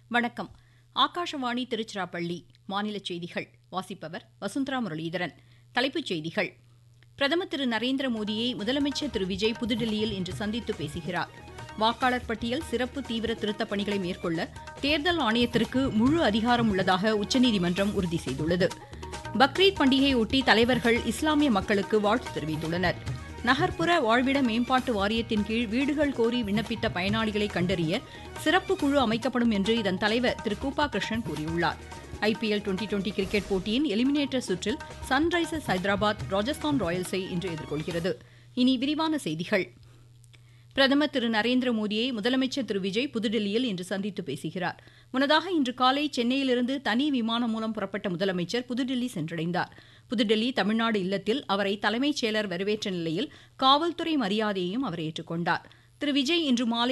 வணக்கம் ஆகாஷவாணி திருச்சிராப்பள்ளி மாநில செய்திகள் வாசிப்பவர் வசுந்தரா முரளிதரன் தலைப்புச் செய்திகள் பிரதமர் திரு நரேந்திர மோடியை முதலமைச்சர் திரு விஜய் புதுடில்லியில் இன்று சந்தித்து பேசுகிறார் வாக்காளர் பட்டியல் சிறப்பு தீவிர திருத்தப் பணிகளை மேற்கொள்ள தேர்தல் ஆணையத்திற்கு முழு அதிகாரம் உள்ளதாக உச்சநீதிமன்றம் உறுதி செய்துள்ளது பக்ரீத் பண்டிகையொட்டி தலைவர்கள் இஸ்லாமிய மக்களுக்கு வாழ்த்து தெரிவித்துள்ளனர் நகர்ப்புற வாழ்விட மேம்பாட்டு வாரியத்தின் கீழ் வீடுகள் கோரி விண்ணப்பித்த பயனாளிகளை கண்டறிய சிறப்பு குழு அமைக்கப்படும் என்று இதன் தலைவர் திரு கூபா கிருஷ்ணன் கூறியுள்ளார் ஐபிஎல் டுவெண்டி டுவெண்டி கிரிக்கெட் போட்டியின் எலிமினேட்டர் சுற்றில் சன்ரைசர்ஸ் ஹைதராபாத் ராஜஸ்தான் ராயல்ஸை இன்று எதிர்கொள்கிறது இனி விரிவான செய்திகள் பிரதமர் திரு நரேந்திர மோடியை முதலமைச்சர் திரு விஜய் புதுடில்லியில் இன்று சந்தித்து பேசுகிறார் முன்னதாக இன்று காலை சென்னையிலிருந்து தனி விமானம் மூலம் புறப்பட்ட முதலமைச்சர் புதுடில்லி சென்றடைந்தார் புதுடில்லி தமிழ்நாடு இல்லத்தில் அவரை தலைமைச் செயலர் வரவேற்ற நிலையில் காவல்துறை மரியாதையையும் அவர் ஏற்றுக்கொண்டார் திரு விஜய் இன்று மாலை